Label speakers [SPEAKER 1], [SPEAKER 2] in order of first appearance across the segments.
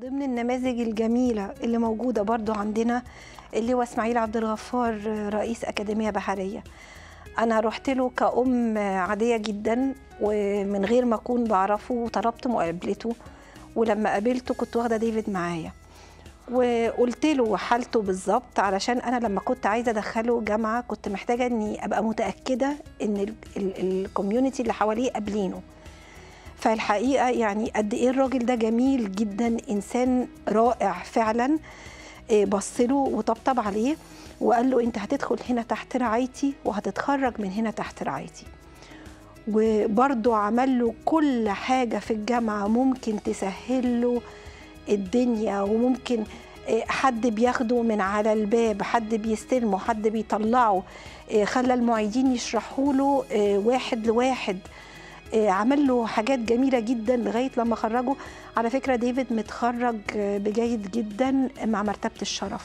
[SPEAKER 1] ضمن النماذج الجميلة اللي موجودة برضو عندنا اللي هو اسماعيل عبد الغفار رئيس أكاديمية بحرية أنا رحت له كأم عادية جدا ومن غير ما أكون بعرفه وطلبت مقابلته ولما قابلته كنت واخدة ديفيد معايا وقلت له حالته بالظبط علشان انا لما كنت عايزه ادخله جامعه كنت محتاجه اني ابقى متاكده ان الكوميونتي اللي حواليه قابلينه فالحقيقه يعني قد ايه الراجل ده جميل جدا انسان رائع فعلا بص له وطبطب عليه وقال له انت هتدخل هنا تحت رعايتي وهتتخرج من هنا تحت رعايتي وبرضه عمل له كل حاجه في الجامعه ممكن تسهل له الدنيا وممكن حد بياخده من على الباب حد بيستلمه حد بيطلعه خلى المعيدين يشرحوا له واحد لواحد عمل له حاجات جميله جدا لغايه لما خرجه على فكره ديفيد متخرج بجيد جدا مع مرتبه الشرف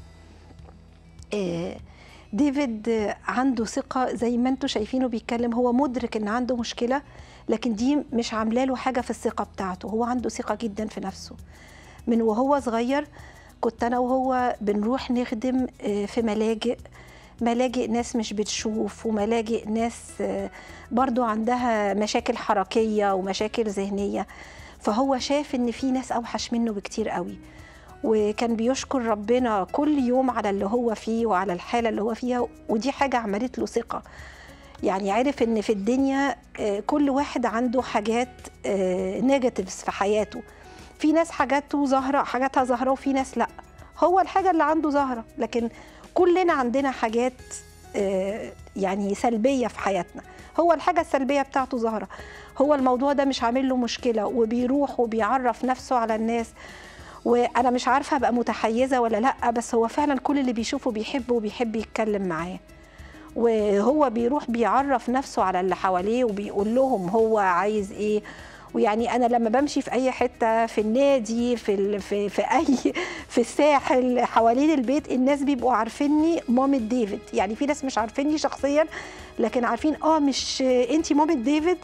[SPEAKER 1] ديفيد عنده ثقه زي ما انتم شايفينه بيتكلم هو مدرك ان عنده مشكله لكن دي مش عامله له حاجه في الثقه بتاعته هو عنده ثقه جدا في نفسه من وهو صغير كنت انا وهو بنروح نخدم في ملاجئ ملاجئ ناس مش بتشوف وملاجئ ناس برضو عندها مشاكل حركيه ومشاكل ذهنيه فهو شاف ان في ناس اوحش منه بكتير قوي وكان بيشكر ربنا كل يوم على اللي هو فيه وعلى الحاله اللي هو فيها ودي حاجه عملت له ثقه يعني عارف ان في الدنيا كل واحد عنده حاجات نيجاتيفز في حياته في ناس حاجاته ظاهره حاجاتها ظاهره وفي ناس لا هو الحاجه اللي عنده ظاهره لكن كلنا عندنا حاجات يعني سلبيه في حياتنا هو الحاجه السلبيه بتاعته ظاهره هو الموضوع ده مش عامل له مشكله وبيروح وبيعرف نفسه على الناس وانا مش عارفه ابقى متحيزه ولا لا بس هو فعلا كل اللي بيشوفه بيحبه وبيحب يتكلم معاه وهو بيروح بيعرف نفسه على اللي حواليه وبيقول لهم هو عايز ايه ويعني انا لما بمشي في اي حته في النادي في في في اي في الساحل حوالين البيت الناس بيبقوا عارفيني مامة ديفيد يعني في ناس مش عارفيني شخصيا لكن عارفين اه مش انت مامة ديفيد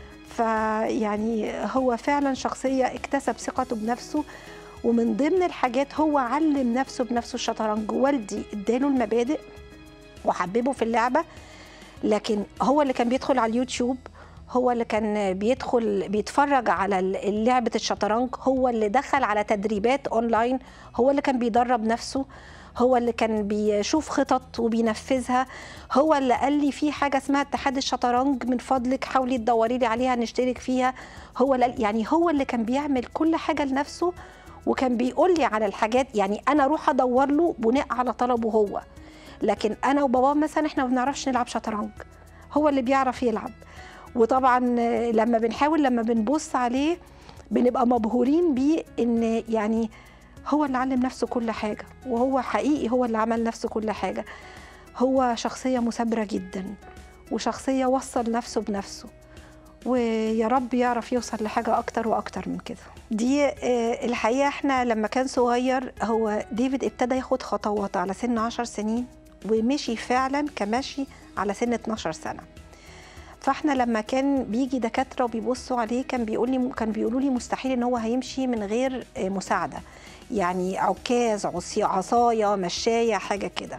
[SPEAKER 1] فيعني هو فعلا شخصيه اكتسب ثقته بنفسه ومن ضمن الحاجات هو علم نفسه بنفسه الشطرنج والدي اداله المبادئ وحببه في اللعبه لكن هو اللي كان بيدخل على اليوتيوب هو اللي كان بيدخل بيتفرج على لعبه الشطرنج هو اللي دخل على تدريبات اونلاين هو اللي كان بيدرب نفسه هو اللي كان بيشوف خطط وبينفذها هو اللي قال لي في حاجه اسمها اتحاد الشطرنج من فضلك حاولي تدوري لي عليها نشترك فيها هو اللي يعني هو اللي كان بيعمل كل حاجه لنفسه وكان بيقول لي على الحاجات يعني انا اروح ادور له بناء على طلبه هو لكن انا وبابا مثلا احنا ما بنعرفش نلعب شطرنج هو اللي بيعرف يلعب وطبعا لما بنحاول لما بنبص عليه بنبقى مبهورين بيه ان يعني هو اللي علم نفسه كل حاجه وهو حقيقي هو اللي عمل نفسه كل حاجه هو شخصيه مثابره جدا وشخصيه وصل نفسه بنفسه ويا رب يعرف يوصل لحاجة أكتر وأكتر من كده دي الحقيقة احنا لما كان صغير هو ديفيد ابتدى ياخد خطوات على سن عشر سنين ومشي فعلا كمشي على سن 12 سنة فاحنا لما كان بيجي دكاترة وبيبصوا عليه كان بيقول لي كان بيقولوا لي مستحيل ان هو هيمشي من غير مساعدة يعني عكاز عصاية مشاية حاجة كده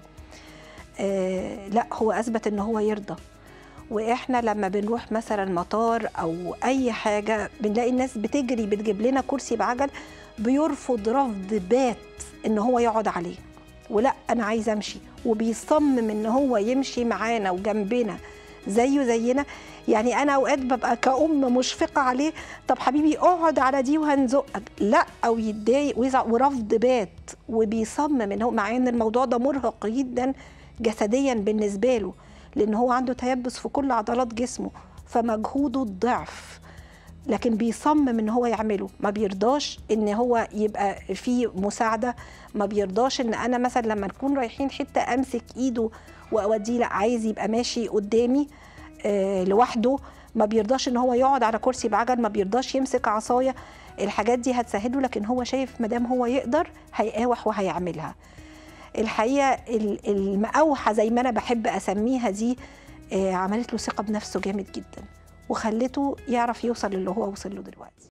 [SPEAKER 1] آه لا هو أثبت ان هو يرضى واحنا لما بنروح مثلا مطار او اي حاجه بنلاقي الناس بتجري بتجيب لنا كرسي بعجل بيرفض رفض بات ان هو يقعد عليه ولا انا عايزه امشي وبيصمم ان هو يمشي معانا وجنبنا زيه زينا يعني انا اوقات ببقى كأم مشفقه عليه طب حبيبي اقعد على دي وهنزقك لا او يتضايق ويزعق ورفض بات وبيصمم ان هو مع ان الموضوع ده مرهق جدا جسديا بالنسبه له لان هو عنده تيبس في كل عضلات جسمه فمجهوده الضعف لكن بيصمم ان هو يعمله ما بيرضاش ان هو يبقى في مساعده ما بيرضاش ان انا مثلا لما نكون رايحين حته امسك ايده واوديه لا عايز يبقى ماشي قدامي آه لوحده ما بيرضاش ان هو يقعد على كرسي بعجل ما بيرضاش يمسك عصايه الحاجات دي هتسهله لكن هو شايف ما دام هو يقدر هيقاوح وهيعملها الحقيقه المقاوحه زي ما انا بحب اسميها دي عملت له ثقه بنفسه جامد جدا وخلته يعرف يوصل للي هو وصل له دلوقتي